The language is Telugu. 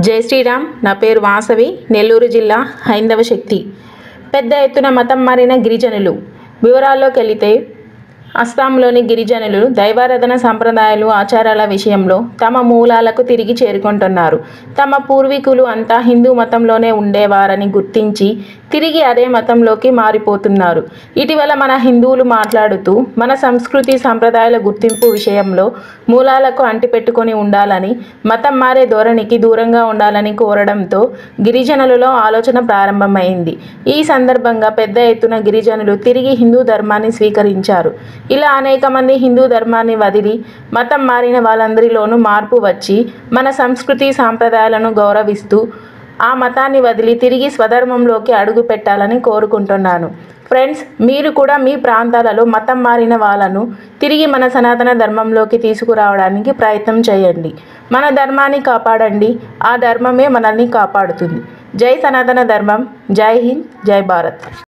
జై శ్రీరామ్ నా పేరు వాసవి నెల్లూరు జిల్లా హైందవ శక్తి పెద్ద ఎత్తున మతం మారిన గిరిజనులు వివరాల్లోకి వెళితే అస్సాంలోని గిరిజనులు దైవారాధన సంప్రదాయాలు ఆచారాల విషయంలో తమ మూలాలకు తిరిగి చేరుకుంటున్నారు తమ పూర్వీకులు అంతా హిందూ మతంలోనే ఉండేవారని గుర్తించి తిరిగి అదే మతంలోకి మారిపోతున్నారు ఇటీవల మన హిందువులు మాట్లాడుతూ మన సంస్కృతి సంప్రదాయాల గుర్తింపు విషయంలో మూలాలకు అంటిపెట్టుకొని ఉండాలని మతం మారే ధోరణికి దూరంగా ఉండాలని కోరడంతో గిరిజనులలో ఆలోచన ప్రారంభమైంది ఈ సందర్భంగా పెద్ద ఎత్తున గిరిజనులు తిరిగి హిందూ ధర్మాన్ని స్వీకరించారు ఇలా అనేక మంది హిందూ ధర్మాన్ని వదిలి మతం మారిన వాళ్ళందరిలోనూ మార్పు వచ్చి మన సంస్కృతి సాంప్రదాయాలను గౌరవిస్తూ ఆ మతాన్ని వదిలి తిరిగి స్వధర్మంలోకి అడుగు పెట్టాలని కోరుకుంటున్నాను ఫ్రెండ్స్ మీరు కూడా మీ ప్రాంతాలలో మతం మారిన వాళ్ళను తిరిగి మన సనాతన ధర్మంలోకి తీసుకురావడానికి ప్రయత్నం చేయండి మన ధర్మాన్ని కాపాడండి ఆ ధర్మమే మనల్ని కాపాడుతుంది జై సనాతన ధర్మం జై హింద్ జై భారత్